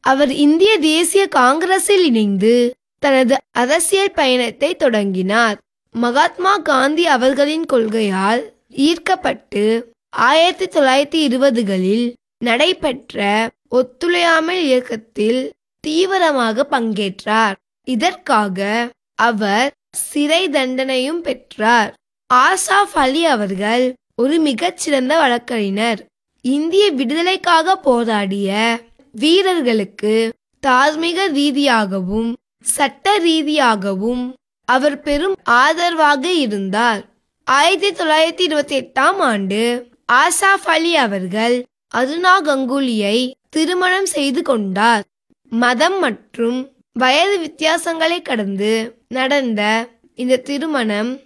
அவர் இந்திய தேசிய காங்கிரஸில் இணைந்து தனது அரசியல் பயணத்தை தொடங்கினார் மகாத்மா காந்தி அவர்களின் கொள்கையால் ஈர்க்கப்பட்டு ஆயிரத்தி தொள்ளாயிரத்தி இருபதுகளில் நடைபெற்ற ஒத்துழையாமை இயக்கத்தில் தீவிரமாக பங்கேற்றார் இதற்காக அவர் சிறை தண்டனையும் பெற்றார் ஆசாஃப் அலி அவர்கள் ஒரு மிகச்சிறந்த வழக்கறிஞர் இந்திய விடுதலைக்காக போராடிய வீரர்களுக்கு தார்மீக ரீதியாகவும் சட்ட ரீதியாகவும் அவர் பெரும் ஆதரவாக இருந்தார் ஆயிரத்தி தொள்ளாயிரத்தி இருபத்தி எட்டாம் ஆண்டு ஆசாஃப் அலி அவர்கள் அருணா கங்குலியை திருமணம் செய்து கொண்டார் மதம் மற்றும் வயது வித்தியாசங்களை கடந்து நடந்த இந்த திருமணம்